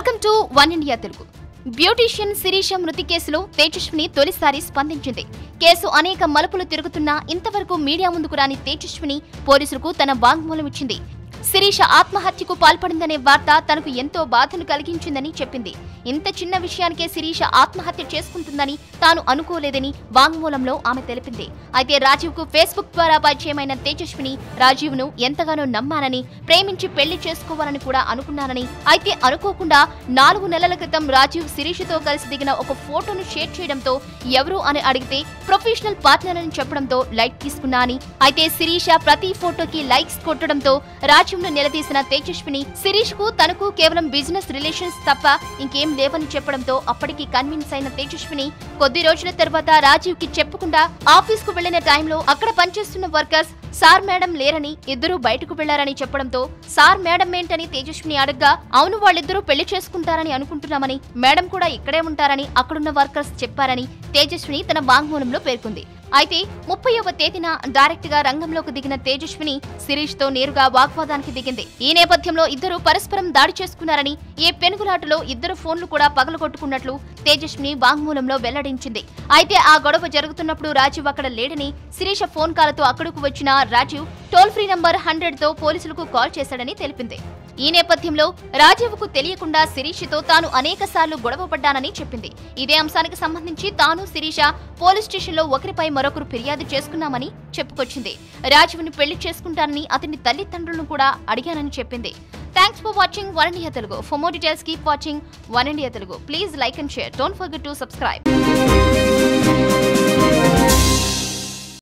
welcome to one India Telugu beautician Sirisha మృతి కేసులో తేజస్విని తొలిసారి స్పందించింది కేసు అనేక మలుపులు తిరుగుతున్నా ఇంతవరకు మీడియా ముందుకు రాని తేజస్విని పోలీసులకు తన వాంగ్మూలం ఇచ్చింది శిరీష ఆత్మహత్యకు పాల్పడిందనే వార్త తనకు ఎంతో బాధను కలిగించిందని చెప్పింది ఇంత చిన్న విషయానికే శిరీష ఆత్మహత్య చేసుకుంటుందని తాను అనుకోలేదని వాంగ్మూలంలో ఆమె తెలిపింది అయితే రాజీవ్ కు ఫేస్బుక్ ద్వారా పరిచయమైన తేజస్విని రాజీవ్ ను ఎంతగానో నమ్మానని ప్రేమించి పెళ్లి చేసుకోవాలని కూడా అనుకున్నానని అయితే అనుకోకుండా నాలుగు నెలల క్రితం రాజీవ్ శిరీషతో కలిసి దిగిన ఒక ఫోటోను షేర్ చేయడంతో ఎవరు అని అడిగితే ప్రొఫెషనల్ పార్ట్నర్ అని చెప్పడంతో లైక్ తీసుకున్నా అని అయితే శిరీష ప్రతి ఫోటోకి లైక్స్ కొట్టడంతో రాజీవ్ ను నిలదీసిన తేజస్విని శిరీష్ కు తనకు కేవలం బిజినెస్ రిలేషన్స్ తప్ప ఇంకేం లేవని చెప్పడంతో అప్పటికి కన్విన్స్ అయిన తేజస్విని కొద్ది రోజుల తర్వాత రాజీవ్ కి చెప్పకుండా ఆఫీస్ కు వెళ్లిన టైంలో అక్కడ పనిచేస్తున్న వర్కర్స్ సార్ మేడం లేరని ఇద్దరూ బయటకు వెళ్లారని చెప్పడంతో సార్ మేడం ఏంటని తేజస్విని అడగ్గా అవును వాళ్ళిద్దరూ పెళ్లి చేసుకుంటారని అనుకుంటున్నామని మేడం కూడా ఇక్కడే ఉంటారని అక్కడున్న వర్కర్స్ చెప్పారని తేజస్విని తన వాంగ్మూలంలో పేర్కొంది అయితే ముప్పైవ తేదీన డైరెక్ట్ గా రంగంలోకి దిగిన తేజస్విని శిరీష్ తో నేరుగా వాగ్వాదానికి దిగింది ఈ నేపథ్యంలో ఇద్దరు పరస్పరం దాడి చేసుకున్నారని ఈ పెనుగులాటలో ఇద్దరు ఫోన్లు కూడా పగలగొట్టుకున్నట్లు తేజస్విని వాంగ్మూలంలో వెల్లడించింది అయితే ఆ గొడవ జరుగుతున్నప్పుడు రాజీవ్ అక్కడ లేడని శిరీష ఫోన్ కాలతో అక్కడకు వచ్చిన Rajiv toll free number hundred తో పోలీసులకు కాల్ చేశాడని తెలిపింది ఈ నేపథ్యంలో రాజీవ్కు తెలియకుండా శిరీషతో తాను అనేక సార్లు గొడవపడ్డానని చెప్పింది ఇదే అంశానికి సంబంధించి తాను శిరీష పోలీస్ స్టేషన్లో ఒకరిపై మరొకరు ఫిర్యాదు చేసుకున్నామని చెప్పుకొచ్చింది రాజీవ్ని పెళ్లి చేసుకుంటానని అతని తల్లిదండ్రులను కూడా అడిగానని చెప్పింది thanks for watching one India Telugu for more details keep watching one India Telugu please like and share don't forget to subscribe